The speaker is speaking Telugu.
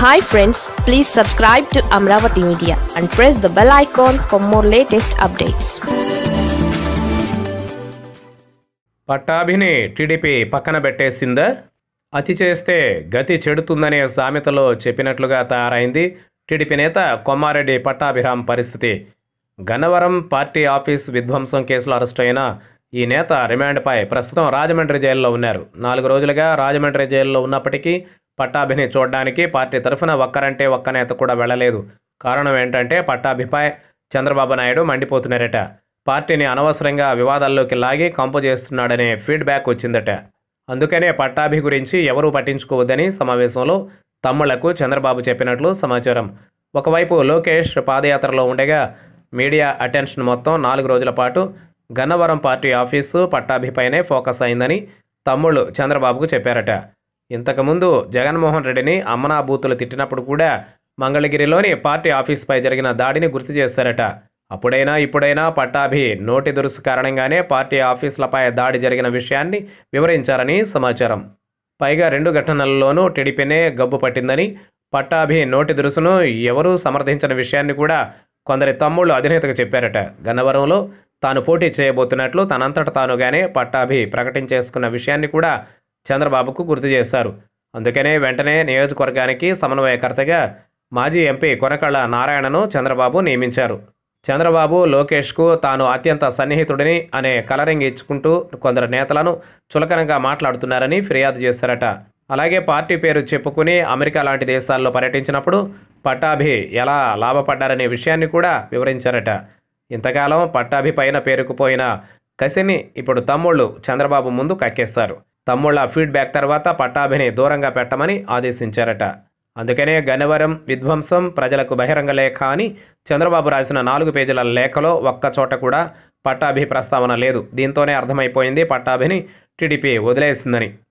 hi friends please subscribe to Amaravati media and press the bell icon for more latest updates పట్టాభిని టీడీపీ పక్కన పెట్టేసిందా అతి చేస్తే గతి చెడుతుందనే సామెతలో చెప్పినట్లుగా తయారైంది టీడీపీ నేత కొమ్మారెడ్డి పట్టాభిరామ్ పరిస్థితి గన్నవరం పార్టీ ఆఫీస్ విధ్వంసం కేసులో అరెస్ట్ అయిన ఈ నేత రిమాండ్పై ప్రస్తుతం రాజమండ్రి జైల్లో ఉన్నారు నాలుగు రోజులుగా రాజమండ్రి జైల్లో ఉన్నప్పటికీ పట్టాభిని చూడడానికి పార్టీ తరఫున ఒక్కరంటే ఒక్క నేత కూడా వెళ్ళలేదు కారణం ఏంటంటే పట్టాభిపై చంద్రబాబు నాయుడు మండిపోతున్నారట పార్టీని అనవసరంగా వివాదాల్లోకి లాగి కంపు చేస్తున్నాడనే ఫీడ్బ్యాక్ వచ్చిందట అందుకనే పట్టాభి గురించి ఎవరూ పట్టించుకోవద్దని సమావేశంలో తమ్ముళ్లకు చంద్రబాబు చెప్పినట్లు సమాచారం ఒకవైపు లోకేష్ పాదయాత్రలో ఉండగా మీడియా అటెన్షన్ మొత్తం నాలుగు రోజుల పాటు గన్నవరం పార్టీ ఆఫీసు పట్టాభిపైనే ఫోకస్ అయిందని తమ్ముళ్ళు చంద్రబాబుకు చెప్పారట ఇంతకుముందు జగన్మోహన్ రెడ్డిని అమ్మనా బూతులు తిట్టినప్పుడు కూడా మంగళగిరిలోని పార్టీ ఆఫీస్పై జరిగిన దాడిని గుర్తు చేశారట అప్పుడైనా ఇప్పుడైనా పట్టాభి నోటి దురుసు కారణంగానే పార్టీ ఆఫీసులపై దాడి జరిగిన విషయాన్ని వివరించారని సమాచారం పైగా రెండు ఘటనల్లోనూ టీడీపీనే గబ్బు పట్టిందని పట్టాభి నోటి దురుసును ఎవరూ సమర్థించిన విషయాన్ని కూడా కొందరి తమ్ముళ్ళు అధినేతకు చెప్పారట గన్నవరంలో తాను పోటీ చేయబోతున్నట్లు తనంతట తానుగానే పట్టాభి ప్రకటించేసుకున్న విషయాన్ని కూడా చంద్రబాబుకు గుర్తు చేశారు అందుకనే వెంటనే నియోజకవర్గానికి సమన్వయకర్తగా మాజీ ఎంపీ కొనకళ్ళ నారాయణను చంద్రబాబు నియమించారు చంద్రబాబు లోకేష్కు తాను అత్యంత సన్నిహితుడిని అనే కలరింగ్ ఇచ్చుకుంటూ కొందరు నేతలను చులకనగా మాట్లాడుతున్నారని ఫిర్యాదు చేశారట అలాగే పార్టీ పేరు చెప్పుకుని అమెరికా లాంటి దేశాల్లో పర్యటించినప్పుడు పట్టాభి ఎలా లాభపడ్డారనే విషయాన్ని కూడా వివరించారట ఇంతకాలం పట్టాభి పైన పేరుకుపోయిన కసిని ఇప్పుడు తమ్ముళ్ళు చంద్రబాబు ముందు కక్కేస్తారు తమ్ముళ్ళ ఫీడ్బ్యాక్ తర్వాత పట్టాభిని దూరంగా పెట్టమని ఆదేశించారట అందుకనే గన్నవరం విధ్వంసం ప్రజలకు బహిరంగ లేఖ అని చంద్రబాబు రాసిన నాలుగు పేజీల లేఖలో ఒక్క చోట కూడా పట్టాభి ప్రస్తావన లేదు దీంతోనే అర్థమైపోయింది పట్టాభిని టీడీపీ వదిలేసిందని